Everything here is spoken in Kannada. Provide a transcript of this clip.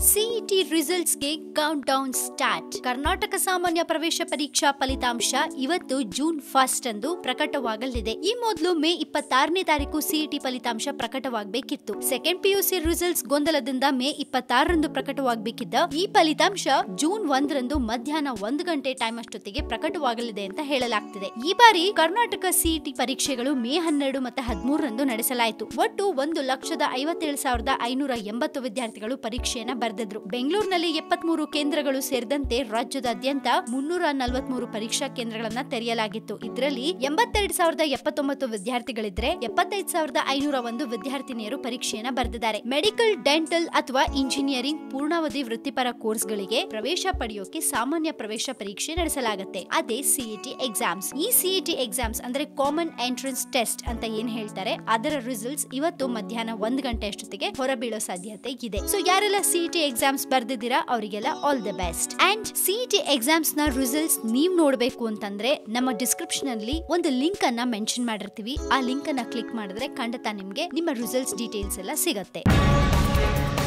ಸಿಇಟಿ ರಿಸಲ್ಟ್ಸ್ಗೆ ಕೌಂಟ್ ಡೌನ್ ಸ್ಟಾರ್ಟ್ ಕರ್ನಾಟಕ ಸಾಮಾನ್ಯ ಪ್ರವೇಶ ಪರೀಕ್ಷಾ ಫಲಿತಾಂಶ ಇವತ್ತು ಜೂನ್ ಫಸ್ಟ್ ಅಂದು ಪ್ರಕಟವಾಗಲಿದೆ ಈ ಮೊದಲು ಮೇ ಇಪ್ಪತ್ತಾರನೇ ತಾರೀಕು ಸಿಇಟಿ ಫಲಿತಾಂಶ ಪ್ರಕಟವಾಗಬೇಕಿತ್ತು ಸೆಕೆಂಡ್ ಪಿಯುಸಿ ರಿಸಲ್ಟ್ಸ್ ಗೊಂದಲದಿಂದ ಮೇ ಇಪ್ಪತ್ತಾರರಂದು ಪ್ರಕಟವಾಗಬೇಕಿದ್ದ ಈ ಫಲಿತಾಂಶ ಜೂನ್ ಒಂದರಂದು ಮಧ್ಯಾಹ್ನ ಒಂದು ಗಂಟೆ ಟೈಮ್ ಅಷ್ಟೊತ್ತಿಗೆ ಪ್ರಕಟವಾಗಲಿದೆ ಅಂತ ಹೇಳಲಾಗ್ತಿದೆ ಈ ಬಾರಿ ಕರ್ನಾಟಕ ಸಿಇಟಿ ಪರೀಕ್ಷೆಗಳು ಮೇ ಹನ್ನೆರಡು ಮತ್ತೆ ಹದಿಮೂರರಂದು ನಡೆಸಲಾಯಿತು ಒಟ್ಟು ಒಂದು ಲಕ್ಷದ ಐವತ್ತೇಳು ಸಾವಿರದ ಐನೂರ ಎಂಬತ್ತು ವಿದ್ಯಾರ್ಥಿಗಳು ಪರೀಕ್ಷೆಯನ್ನ ಬರೆದಿದ್ರು ಬೆಂಗಳೂರಿನಲ್ಲಿ ಎಪ್ಪತ್ಮೂರು ಕೇಂದ್ರಗಳು ಸೇರಿದಂತೆ ರಾಜ್ಯದಾದ್ಯಂತ ಮುನ್ನೂರ ನಲವತ್ಮೂರು ಪರೀಕ್ಷಾ ಕೇಂದ್ರಗಳನ್ನ ತೆರೆಯಲಾಗಿತ್ತು ಇದರಲ್ಲಿ ಎಂಬತ್ತೆರಡು ಸಾವಿರದ ಎಪ್ಪತ್ತೊಂಬತ್ತು ವಿದ್ಯಾರ್ಥಿಗಳಿದ್ರೆ ಎಪ್ಪತ್ತೈದು ಸಾವಿರದ ಐನೂರ ಒಂದು ವಿದ್ಯಾರ್ಥಿನಿಯರು ಪರೀಕ್ಷೆಯನ್ನ ಬರೆದಿದ್ದಾರೆ ಮೆಡಿಕಲ್ ಡೆಂಟಲ್ ಅಥವಾ ಇಂಜಿನಿಯರಿಂಗ್ ಪೂರ್ಣಾವಧಿ ವೃತ್ತಿಪರ ಕೋರ್ಸ್ಗಳಿಗೆ ಪ್ರವೇಶ ಪಡೆಯೋಕೆ ಸಾಮಾನ್ಯ ಪ್ರವೇಶ ಪರೀಕ್ಷೆ ನಡೆಸಲಾಗುತ್ತೆ ಅದೇ ಸಿಇಟಿ ಎಕ್ಸಾಮ್ಸ್ ಈ ಸಿಇಟಿ ಎಕ್ಸಾಮ್ಸ್ ಅಂದ್ರೆ ಕಾಮನ್ ಎಂಟ್ರೆನ್ಸ್ ಟೆಸ್ಟ್ ಅಂತ ಏನ್ ಹೇಳ್ತಾರೆ ಅದರ ರಿಸಲ್ಟ್ಸ್ ಇವತ್ತು ಮಧ್ಯಾಹ್ನ ಒಂದ್ ಗಂಟೆ ಅಷ್ಟೊತ್ತಿಗೆ ಹೊರಬೀಳೋ ಸಾಧ್ಯತೆ ಇದೆ ಸೊ ಯಾರೆಲ್ಲ ಸಿಇಟಿ ಎಕ್ಸಾಮ್ಸ್ ಬರ್ದಿದ್ದೀರಾ ಅವರಿಗೆಲ್ಲ all the best and CET exams ನ ರಿಸಲ್ಟ್ಸ್ ನೀವ್ ನೋಡ್ಬೇಕು ಅಂತಂದ್ರೆ ನಮ್ಮ ಡಿಸ್ಕ್ರಿಪ್ಷನ್ ಅಲ್ಲಿ ಒಂದು ಲಿಂಕ್ ಅನ್ನ ಮೆನ್ಷನ್ ಮಾಡಿರ್ತೀವಿ ಆ ಲಿಂಕ್ ಅನ್ನ ಕ್ಲಿಕ್ ಮಾಡಿದ್ರೆ ಖಂಡಿತ ನಿಮ್ಗೆ ನಿಮ್ಮ ರಿಸಲ್ಟ್ಸ್ ಡೀಟೇಲ್ಸ್ ಎಲ್ಲ ಸಿಗತ್ತೆ